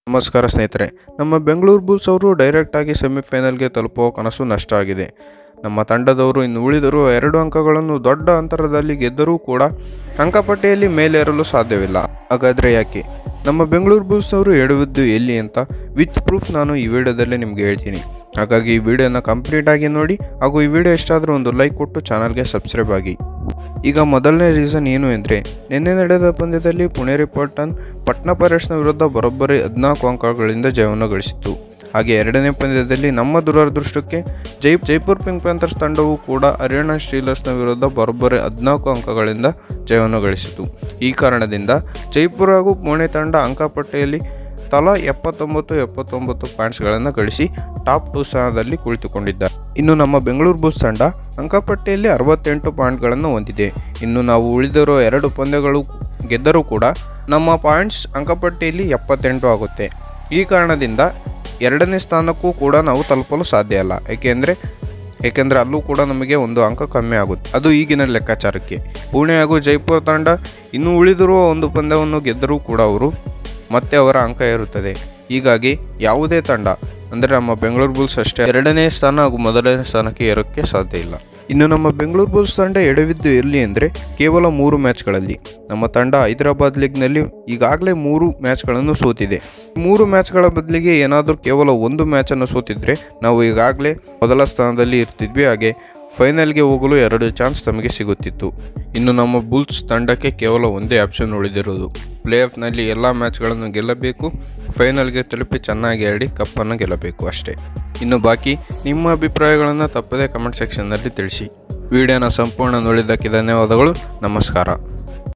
ನಮಸ್ಕಾರ ಸ್ನೇಹಿತರೆ ನಮ್ಮ ಬೆಂಗಳೂರು ಬುಲ್ಸ್ ಅವರು ಡೈರೆಕ್ಟಾಗಿ ಸೆಮಿಫೈನಲ್ಗೆ ತಲುಪುವ ಕನಸು ನಷ್ಟ ಆಗಿದೆ ನಮ್ಮ ತಂಡದವರು ಇನ್ನು ಉಳಿದರೂ ಎರಡು ಅಂಕಗಳನ್ನು ದೊಡ್ಡ ಅಂತರದಲ್ಲಿ ಗೆದ್ದರೂ ಕೂಡ ಅಂಕಪಟ್ಟಿಯಲ್ಲಿ ಮೇಲೇರಲು ಸಾಧ್ಯವಿಲ್ಲ ಹಾಗಾದರೆ ಯಾಕೆ ನಮ್ಮ ಬೆಂಗಳೂರು ಬುಲ್ಸ್ ಅವರು ಎಡುವಿದ್ದು ಎಲ್ಲಿ ಅಂತ ವಿತ್ ಪ್ರೂಫ್ ನಾನು ಈ ವಿಡಿಯೋದಲ್ಲೇ ನಿಮಗೆ ಹೇಳ್ತೀನಿ ಹಾಗಾಗಿ ಈ ವಿಡಿಯೋನ ಕಂಪ್ಲೀಟ್ ಆಗಿ ನೋಡಿ ಹಾಗೂ ಈ ವಿಡಿಯೋ ಇಷ್ಟ ಆದರೂ ಒಂದು ಲೈಕ್ ಕೊಟ್ಟು ಚಾನಲ್ಗೆ ಸಬ್ಸ್ಕ್ರೈಬ್ ಆಗಿ ಈಗ ಮೊದಲನೇ ರೀಸನ್ ಏನು ಎಂದರೆ ನಿನ್ನೆ ನಡೆದ ಪಂದ್ಯದಲ್ಲಿ ಪುಣೇರಿ ಪಟ್ಟನ್ ಪಟ್ನಾ ಪೈರೇಟ್ಸ್ನ ವಿರುದ್ಧ ಬರೋಬ್ಬರಿ ಹದಿನಾಲ್ಕು ಅಂಕಗಳಿಂದ ಜಯವನ್ನು ಗಳಿಸಿತ್ತು ಹಾಗೆ ಎರಡನೇ ಪಂದ್ಯದಲ್ಲಿ ನಮ್ಮ ದುರದೃಷ್ಟಕ್ಕೆ ಜೈ ಜೈಪುರ್ ಪಿಂಕ್ ಪ್ಯಾಂಥರ್ಸ್ ತಂಡವು ಕೂಡ ಹರಿಯಾಣ ಸ್ಟೀಲರ್ಸ್ನ ವಿರುದ್ಧ ಬರೋಬ್ಬರಿ ಹದಿನಾಲ್ಕು ಅಂಕಗಳಿಂದ ಜಯವನ್ನು ಗಳಿಸಿತು ಈ ಕಾರಣದಿಂದ ಜೈಪುರ್ ಹಾಗೂ ಪುಣೆ ತಂಡ ಅಂಕಪಟ್ಟಿಯಲ್ಲಿ ತಲಾ ಎಪ್ಪತ್ತೊಂಬತ್ತು ಎಪ್ಪತ್ತೊಂಬತ್ತು ಪಾಯಿಂಟ್ಸ್ಗಳನ್ನು ಗಳಿಸಿ ಟಾಪ್ ಟೂ ಸ್ಥಾನದಲ್ಲಿ ಕುಳಿತುಕೊಂಡಿದ್ದಾರೆ ಇನ್ನು ನಮ್ಮ ಬೆಂಗಳೂರು ಬುಲ್ಸ್ ತಂಡ ಅಂಕಪಟ್ಟಿಯಲ್ಲಿ ಅರವತ್ತೆಂಟು ಪಾಯಿಂಟ್ಗಳನ್ನು ಹೊಂದಿದೆ ಇನ್ನು ನಾವು ಉಳಿದಿರೋ ಎರಡು ಪಂದ್ಯಗಳು ಗೆದ್ದರೂ ಕೂಡ ನಮ್ಮ ಪಾಯಿಂಟ್ಸ್ ಅಂಕಪಟ್ಟಿಯಲ್ಲಿ ಎಪ್ಪತ್ತೆಂಟು ಆಗುತ್ತೆ ಈ ಕಾರಣದಿಂದ ಎರಡನೇ ಸ್ಥಾನಕ್ಕೂ ಕೂಡ ನಾವು ತಲುಪಲು ಸಾಧ್ಯ ಇಲ್ಲ ಏಕೆಂದರೆ ಏಕೆಂದರೆ ಅಲ್ಲೂ ಕೂಡ ನಮಗೆ ಒಂದು ಅಂಕ ಕಮ್ಮಿ ಆಗುತ್ತೆ ಅದು ಈಗಿನ ಲೆಕ್ಕಾಚಾರಕ್ಕೆ ಪುಣೆ ಹಾಗೂ ಜೈಪುರ ತಂಡ ಇನ್ನೂ ಉಳಿದಿರುವ ಒಂದು ಪಂದ್ಯವನ್ನು ಗೆದ್ದರೂ ಕೂಡ ಅವರು ಮತ್ತೆ ಅವರ ಅಂಕ ಏರುತ್ತದೆ ಹೀಗಾಗಿ ಯಾವುದೇ ತಂಡ ಅಂದರೆ ನಮ್ಮ ಬೆಂಗಳೂರು ಬುಲ್ಸ್ ಅಷ್ಟೇ ಎರಡನೇ ಸ್ಥಾನ ಹಾಗೂ ಮೊದಲನೇ ಸ್ಥಾನಕ್ಕೆ ಏರೋಕ್ಕೆ ಸಾಧ್ಯ ಇಲ್ಲ ಇನ್ನು ನಮ್ಮ ಬೆಂಗಳೂರು ಬುಲ್ಸ್ ತಂಡ ಎಡವಿದ್ದು ಎಲ್ಲಿ ಅಂದರೆ ಕೇವಲ ಮೂರು ಮ್ಯಾಚ್ಗಳಲ್ಲಿ ನಮ್ಮ ತಂಡ ಹೈದರಾಬಾದ್ ಲೀಗ್ನಲ್ಲಿ ಈಗಾಗಲೇ ಮೂರು ಮ್ಯಾಚ್ಗಳನ್ನು ಸೋತಿದೆ ಮೂರು ಮ್ಯಾಚ್ಗಳ ಬದಲಿಗೆ ಏನಾದರೂ ಕೇವಲ ಒಂದು ಮ್ಯಾಚನ್ನು ಸೋತಿದ್ರೆ ನಾವು ಈಗಾಗಲೇ ಮೊದಲ ಸ್ಥಾನದಲ್ಲಿ ಇರ್ತಿದ್ವಿ ಹಾಗೆ ಫೈನಲ್ಗೆ ಹೋಗಲು ಎರಡು ಚಾನ್ಸ್ ನಮಗೆ ಸಿಗುತ್ತಿತ್ತು ಇನ್ನು ನಮ್ಮ ಬುಲ್ಸ್ ತಂಡಕ್ಕೆ ಕೇವಲ ಒಂದೇ ಆಪ್ಷನ್ ಉಳಿದಿರೋದು ಪ್ಲೇ ಆಫ್ನಲ್ಲಿ ಎಲ್ಲ ಮ್ಯಾಚ್ಗಳನ್ನು ಗೆಲ್ಲಬೇಕು ಫೈನಲ್ಗೆ ತಲುಪಿ ಚೆನ್ನಾಗಿ ಆಡಿ ಕಪ್ಪನ್ನು ಗೆಲ್ಲಬೇಕು ಅಷ್ಟೇ ಇನ್ನು ಬಾಕಿ ನಿಮ್ಮ ಅಭಿಪ್ರಾಯಗಳನ್ನು ತಪ್ಪದೇ ಕಮೆಂಟ್ ಸೆಕ್ಷನ್ನಲ್ಲಿ ತಿಳಿಸಿ ವಿಡಿಯೋನ ಸಂಪೂರ್ಣ ನೋಡಿದ್ದಕ್ಕೆ ಧನ್ಯವಾದಗಳು ನಮಸ್ಕಾರ